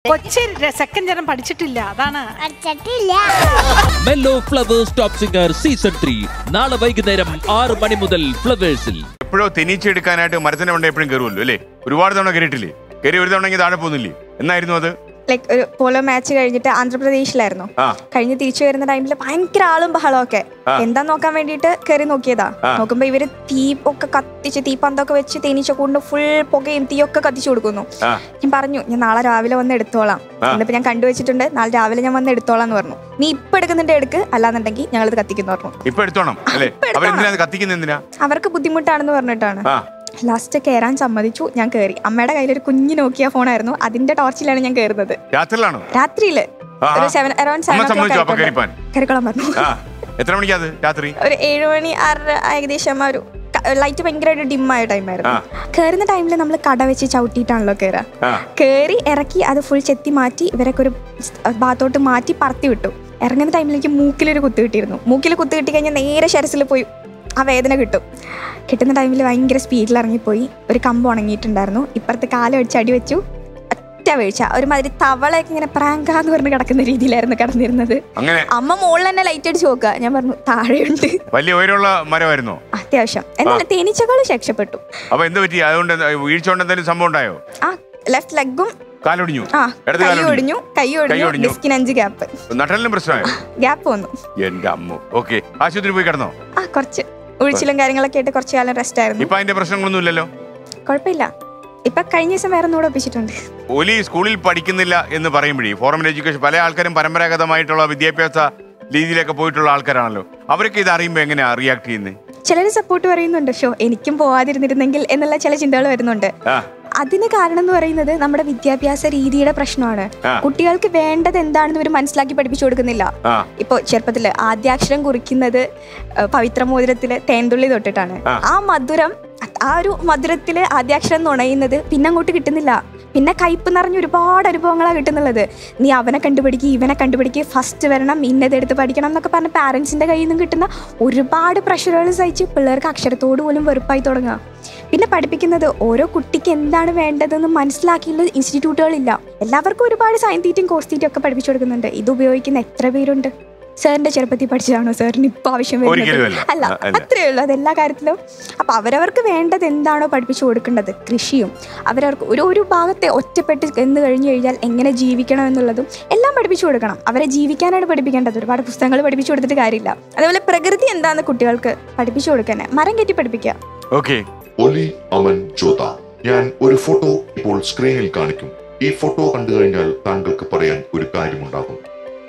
Kochi second ജനം പഠിച്ചിട്ടില്ല അതാണ് പഠിച്ചിട്ടില്ല മെല്ലോ Flowers top singer season three നാളെ വൈകുന്നേരം ആറ് മണി മുതൽ ഫ്ലവേഴ്സിൽ എപ്പോഴോ തെനീച്ചെടുക്കാനായിട്ട് മരത്തിന്റെ മണ്ട എപ്പോഴും കയറുമല്ലോ അല്ലേ ഒരുപാട് തവണ കയറിയിട്ടില്ലേ കയറി ഒരു തവണ താഴെ പോകുന്നില്ലേ എന്നായിരുന്നു അത് ലൈക്ക് ഒരു പോലോ മാച്ച് കഴിഞ്ഞിട്ട് ആന്ധ്രാപ്രദേശിലായിരുന്നു ആ. കഴിഞ്ഞ് തിരിച്ചു വരുന്ന ടൈമിൽ ഭയങ്കര ആളും ബഹളവും ഒക്കെ ആ. എന്താ നോക്കാൻ വേണ്ടിയിട്ട് കയറി നോക്കിയതാ ആ. നോക്കുമ്പോ ഇവര് തീ ഒക്കെ കത്തിച്ച് തീപ്പന്തൊക്കെ വെച്ച് തേനീച്ചക്കൂടിന് ഫുൾ പുകയും തീയൊക്കെ കത്തിച്ചു കൊടുക്കുന്നു ആ ഞാൻ പറഞ്ഞു ഞാൻ നാളെ രാവിലെ വന്ന് എടുത്തോളാം ആ. എന്നിപ്പോ ഞാൻ കണ്ടുവച്ചിട്ടുണ്ട് നാളെ രാവിലെ ഞാൻ വന്ന് എടുത്തോളാം എന്ന് പറഞ്ഞു നീ ഇപ്പൊ എടുക്കുന്നുണ്ട് എടുക്ക് അല്ലാന്നുണ്ടെങ്കിൽ ഞങ്ങളിത് കത്തിക്കുന്നു പറഞ്ഞു ഇപ്പൊ എടുത്തോണം അല്ലേ അവരെന്തിനാ അത് കത്തിക്കുന്നത് എന്തിനാ അവർക്ക് ബുദ്ധിമുട്ടാണെന്ന് പറഞ്ഞിട്ടാണ് ആ ലാസ്റ്റ് കയറാൻ സമ്മതിച്ചു ഞാൻ കയറി അമ്മയുടെ കയ്യിൽ ഒരു കുഞ്ഞു നോക്കിയ ഫോണായിരുന്നു അതിന്റെ ടോർച്ചിലാണ് ഞാൻ കയറുന്നത് രാത്രിയിലാണോ രാത്രിയില് ആ, ഒരു ആ. സെവൻ അറൌണ്ട് അമ്മ സെവൻ സമ്മതിച്ചോ അപ്പൊ കയറിപ്പാൻ കയറിക്കോളാൻ പറഞ്ഞു ആ എത്ര മണിക്കാ അത് രാത്രി ഒരു ഏഴ് മണി ആറര ഏകദേശം ആ ഒരു ലൈറ്റ് ഭയങ്കരമായിട്ട് ഡിം ആയ ടൈമായിരുന്നു ആ. കയറുന്ന ടൈമിൽ നമ്മൾ കട വെച്ച് ചവിട്ടിയിട്ടാണല്ലോ കയറുക ആ കയറി ഇറക്കി അത് ഫുൾ ചെത്തി മാറ്റി ഇവരൊക്കെ ഒരു ഭാഗത്തോട്ട് മാറ്റി പറത്തി വിട്ടു ഇറങ്ങുന്ന ടൈമിൽ എനിക്ക് മൂക്കിലൊരു കുത്ത് കിട്ടിയിരുന്നു മൂക്കിൽ കുത്ത് കിട്ടി കഴിഞ്ഞാൽ നേരെ ശരസിൽ പോയി ആ വേദന കിട്ടും കിട്ടുന്ന ടൈമിൽ ഭയങ്കര സ്പീഡിൽ ഇറങ്ങിപ്പോയി ഒരു കമ്പ് ഉണങ്ങിയിട്ടുണ്ടായിരുന്നു ഇപ്പുറത്ത് കാലം അടിച്ച് അടി വെച്ചു ഒറ്റ വീഴ്ച ഒരുമാതിരി തവളയൊക്കെ ഇങ്ങനെ പ്രാങ്കാന്ന് പറഞ്ഞ് കിടക്കുന്ന രീതിയിലായിരുന്നു കിടന്നിരുന്നത് അങ്ങനെ അമ്മ മുകളിൽ തന്നെ ലൈറ്റ് അടിച്ച് നോക്കുക ഞാൻ പറഞ്ഞു താഴെയുണ്ട് വലിയ ഉയരമുള്ള മരമായിരുന്നോ അത്യാവശ്യം എന്നാലും തേനീച്ചകൾ രക്ഷപ്പെട്ടു അപ്പൊ എന്ത് പറ്റി അതുകൊണ്ട് എന്താ- വീഴ്ച കൊണ്ട് എന്തെങ്കിലും സംഭവം ഉണ്ടായോ ആ ലെഫ്റ്റ് ലെഗും കാലൊടിഞ്ഞു ആ ഇടത് കൈ കാലൊടിഞ്ഞു ഒടിഞ്ഞു കൈ കൈ ഒടിഞ്ഞു ഒടിഞ്ഞു. ഡിസ്കിന് അഞ്ച് ഗ്യാപ്പ് നട്ടലിനും പ്രശ്നമായോ ഗ്യാപ്പ് വന്നു എന്റെ അമ്മ ഓക്കെ ആശുപത്രി പോയി കിടന്നോ ആ കുറച്ച് ഒഴിച്ചിലും കാര്യങ്ങളൊക്കെ ആയിട്ട് കുറച്ച് കാലം റെസ്റ്റ് ആയിരുന്നു ഇപ്പൊ അതിന്റെ പ്രശ്നങ്ങളൊന്നും ഇല്ലല്ലോ കുഴപ്പമില്ല ഇപ്പൊ കഴിഞ്ഞ ദിവസം വേറെ ഒന്നുകൂടെ ഒപ്പിച്ചിട്ടുണ്ട് ഒലി സ്കൂളിൽ പഠിക്കുന്നില്ല എന്ന് പറയുമ്പോഴേ ഫോർമൽ എഡ്യൂക്കേഷൻ പല ആൾക്കാരും പരമ്പരാഗതമായിട്ടുള്ള വിദ്യാഭ്യാസ രീതിയിലൊക്കെ പോയിട്ടുള്ള ആൾക്കാരാണല്ലോ അവരൊക്കെ ഇത് അറിയുമ്പോൾ എങ്ങനെയാ റിയാക്ട് ചെയ്യുന്നത് ചിലർ സപ്പോർട്ട് പറയുന്നുണ്ട് ഷോ എനിക്കും പോവാതിരുന്നിരുന്നെങ്കിൽ എന്നുള്ള ചില ചിന്തകൾ വരുന്നുണ്ട് ആ അതിന് കാരണം എന്ന് പറയുന്നത് നമ്മുടെ വിദ്യാഭ്യാസ രീതിയുടെ പ്രശ്നമാണ് ആ. കുട്ടികൾക്ക് വേണ്ടത് എന്താണെന്ന് ഇവർ മനസ്സിലാക്കി പഠിപ്പിച്ചു കൊടുക്കുന്നില്ല ആ ഇപ്പൊ ചെറുപ്പത്തില് ആദ്യാക്ഷരം കുറിക്കുന്നത് ഏഹ്, പവിത്രമോതിരത്തില് തേൻതുള്ളി തൊട്ടിട്ടാണ് ആ. ആ മധുരം ആ ഒരു മധുരത്തില് ആദ്യാക്ഷരം നുണയുന്നത് പിന്നെ അങ്ങോട്ട് കിട്ടുന്നില്ല പിന്നെ കയ്പ് നിറഞ്ഞ ഒരുപാട് അനുഭവങ്ങളാണ് കിട്ടുന്നുള്ളത് നീ അവനെ കണ്ടുപിടിക്കുക ഇവനെ കണ്ടുപിടിക്കുക ഫസ്റ്റ് വരണം ഇന്നതെടുത്ത് പഠിക്കണം എന്നൊക്കെ പറഞ്ഞ പാരൻസിന്റെ കയ്യിൽ നിന്നും കിട്ടുന്ന ഒരുപാട് പ്രഷറുകൾ സഹിച്ച് പിള്ളേർക്ക് അക്ഷരത്തോട് പോലും വെറുപ്പായി തുടങ്ങുക പിന്നെ പഠിപ്പിക്കുന്നത് ഓരോ കുട്ടിക്ക് എന്താണ് വേണ്ടതെന്ന് മനസ്സിലാക്കിയുള്ള ഇൻസ്റ്റിറ്റ്യൂട്ടുകളില്ല എല്ലാവർക്കും ഒരുപാട് സയൻതീറ്റും കോസ്റ്റീറ്റും ഒക്കെ പഠിപ്പിച്ചു കൊടുക്കുന്നുണ്ട് ഇത് ഉപയോഗിക്കുന്ന എത്ര പേരുണ്ട് സാറിന്റെ ചെറുപ്പത്തിൽ പഠിച്ചതാണോ സാറിന് ഇപ്പൊ ആവശ്യം ഒരിക്കലും വരുന്നത് അല്ല. അല്ല അല്ല. അത്രേ ഉള്ളൂ അത് എല്ലാ കാര്യത്തിലും അപ്പൊ അവരവർക്ക് വേണ്ടത് എന്താണോ പഠിപ്പിച്ചു കൊടുക്കേണ്ടത് കൃഷിയും അവരവർക്ക് ഒരു ഒരു ഭാഗത്തെ ഒറ്റപ്പെട്ട് എന്ന് കഴിഞ്ഞു കഴിഞ്ഞാൽ എങ്ങനെ ജീവിക്കണം എന്നുള്ളതും എല്ലാം പഠിപ്പിച്ചു കൊടുക്കണം അവരെ ജീവിക്കാനാണ് പഠിപ്പിക്കേണ്ടത് ഒരുപാട് പുസ്തകങ്ങൾ പഠിപ്പിച്ചു കൊടുത്തിട്ട് കാര്യമില്ല അതേപോലെ പ്രകൃതി എന്താന്ന് കുട്ടികൾക്ക് പഠിപ്പിച്ചു കൊടുക്കാൻ മരം കെട്ടി പഠിപ്പിക്കുക ഓക്കെ ഒലി അമൻ ജോത ഞാൻ ഒരു ഫോട്ടോ ഇപ്പോൾ സ്ക്രീനിൽ കാണിക്കും ഈ ഫോട്ടോ കണ്ടു കഴിഞ്ഞാൽ താങ്കൾക്ക് പറയാൻ ഒരു കാര്യമുണ്ടാകും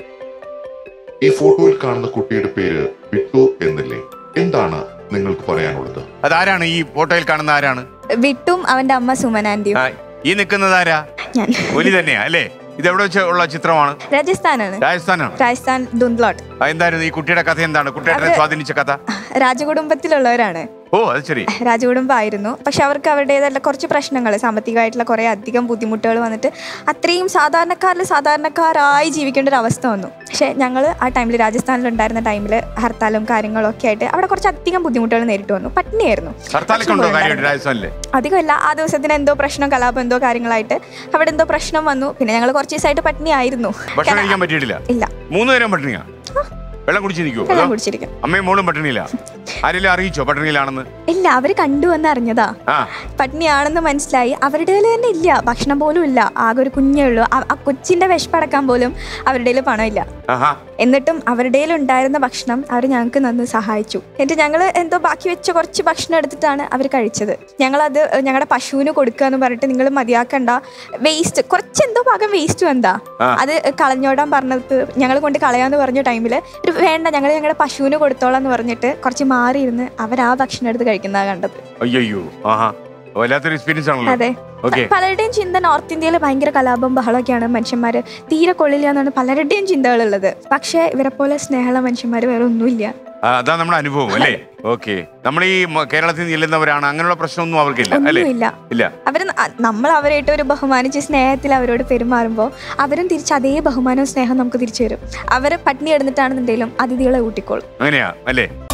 ഈ ഫോട്ടോയിൽ കാണുന്ന കുട്ടിയുടെ പേര് ബിട്ടു എന്നില്ലേ എന്താണ് നിങ്ങൾക്ക് പറയാനുള്ളത് അതാരാണ് ഈ ഫോട്ടോയിൽ കാണുന്ന ആരാണ് വിട്ടും അവന്റെ അമ്മ സുമനാന്റിയും ആ, ഈ നിൽക്കുന്നത് ആരാ ഞാൻ ഒലി തന്നെയാ അല്ലേ ഇത് എവിടെ വെച്ച് ഉള്ള ചിത്രമാണ് രാജസ്ഥാനാണ് രാജസ്ഥാനാണ് രാജസ്ഥാൻ ദുന്ദ്ലോട്ട് ആ, എന്തായിരുന്നു ഈ കുട്ടിയുടെ കഥ എന്താണ് കുട്ടിയുടെ അത് സ്വാധീനിച്ച കഥ രാജകുടുംബത്തിലുള്ളവരാണ് ഓ അത് ശരി രാജകുടുംബമായിരുന്നു പക്ഷെ അവർക്ക് അവരുടേതായിട്ടുള്ള കുറച്ച് പ്രശ്നങ്ങൾ സാമ്പത്തികമായിട്ടുള്ള കുറേ അധികം ബുദ്ധിമുട്ടുകൾ വന്നിട്ട് അത്രയും സാധാരണക്കാരിൽ സാധാരണക്കാരായി ജീവിക്കേണ്ട ഒരു അവസ്ഥ വന്നു പക്ഷെ ഞങ്ങൾ ആ ടൈമിൽ രാജസ്ഥാനിലുണ്ടായിരുന്ന ടൈമിൽ ഹർത്താലും കാര്യങ്ങളും ഒക്കെ ആയിട്ട് അവിടെ കുറച്ച് അധികം ബുദ്ധിമുട്ടുകൾ നേരിട്ട് വന്നു പട്ടിണിയായിരുന്നു ഹർത്താലൊക്കെ ഉണ്ടോ കാര്യമായിട്ട് രാജസ്ഥാനില് അധികമല്ല ആ ദിവസത്തിന് എന്തോ പ്രശ്നം കലാപം എന്തോ കാര്യങ്ങളായിട്ട് അവിടെ എന്തോ പ്രശ്നം വന്നു പിന്നെ ഞങ്ങൾ കുറച്ച് ദിവസമായിട്ട് പട്ടിണി ആയിരുന്നു ഭക്ഷണം കഴിക്കാൻ പറ്റിയിട്ടില്ല ഇല്ല മൂന്ന് നേരം പട്ടിണിയാ വെള്ളം കുടിച്ച് നിൽക്കുവോ അതോ വെള്ളം കുടിച്ചിരിക്കും അമ്മയും മോളും പട്ടിണിയില്ല ആരെങ്കിലും അറിയിച്ചോ പട്ടിണിയിലാണെന്ന് ഇല്ല അവര് കണ്ടുവന്ന് അറിഞ്ഞതാ ആ പട്ടിണിയാണെന്ന് മനസ്സിലായി അവരുടെ കയ്യിൽ തന്നെ ഇല്ല ഭക്ഷണം പോലും ഇല്ല ആകെ ഒരു കുഞ്ഞേ ഉള്ളൂ ആ- ആ കൊച്ചിന്റെ വിശപ്പടക്കാൻ പോലും അവരുടെ കയ്യിൽ പണമില്ല ആഹാ എന്നിട്ടും അവരുടെ ഉണ്ടായിരുന്ന ഭക്ഷണം അവർ ഞങ്ങൾക്ക് നന്ന് സഹായിച്ചു എന്നിട്ട് ഞങ്ങൾ എന്തോ ബാക്കി വെച്ച കുറച്ച് ഭക്ഷണം എടുത്തിട്ടാണ് അവർ കഴിച്ചത് ഞങ്ങളത് ഞങ്ങളുടെ പശുവിന് കൊടുക്കുക എന്ന് പറഞ്ഞിട്ട് നിങ്ങൾ മതിയാക്കണ്ട വേസ്റ്റ് കുറച്ച് എന്തോ ഭാഗം വേസ്റ്റ് എന്താ ആ. അത് കളഞ്ഞോടാൻ പറഞ്ഞത് ഞങ്ങൾ കൊണ്ട് കളയാന്ന് പറഞ്ഞ ടൈമിൽ ഒരു വേണ്ട ഞങ്ങൾ ഞങ്ങളുടെ പശുവിന് കൊടുത്തോളാം എന്ന് പറഞ്ഞിട്ട് കുറച്ച് മാറിയിരുന്ന് അവർ ആ ഭക്ഷണം എടുത്ത് കഴിക്കുന്നതാണ് കണ്ടത് അയ്യോ ആഹാ വല്ലാത്തൊരു എക്സ്പീരിയൻസ് ആണല്ലോ അതെ ഓക്കെ പലരുടെയും ചിന്ത നോർത്ത് ഇന്ത്യയിൽ ഭയങ്കര കലാപം ബഹളമൊക്കെയാണ് മനുഷ്യന്മാര് തീരെ കൊള്ളില്ല എന്നാണ് പലരുടെയും ചിന്തകളുള്ളത് പക്ഷേ ഇവരെ പോലെ സ്നേഹമുള്ള മനുഷ്യന്മാർ വേറെ ഒന്നുമില്ല അതാ നമ്മുടെ അനുഭവം അല്ലേ ഓക്കെ നമ്മൾ ഈ മ- കേരളത്തിൽ നിന്ന് ചെല്ലുന്നവരാണ് അങ്ങനെയുള്ള പ്രശ്നമൊന്നും അവർക്കില്ല അല്ലേ ഒന്നുമില്ല ഇല്ല അവർ നമ്മൾ അവരായിട്ട് ഒരു ബഹുമാനിച്ച് സ്നേഹത്തിൽ അവരോട് പെരുമാറുമ്പോൾ അവരും തിരിച്ച് അതേ ബഹുമാനവും സ്നേഹവും നമുക്ക് തിരിച്ചു വരും അവർ പട്ടിണി കിടന്നിട്ടാണെന്നുണ്ടെങ്കിലും അതിഥികളെ കൂട്ടിക്കോളും അങ്ങനെയാ അല്ലേ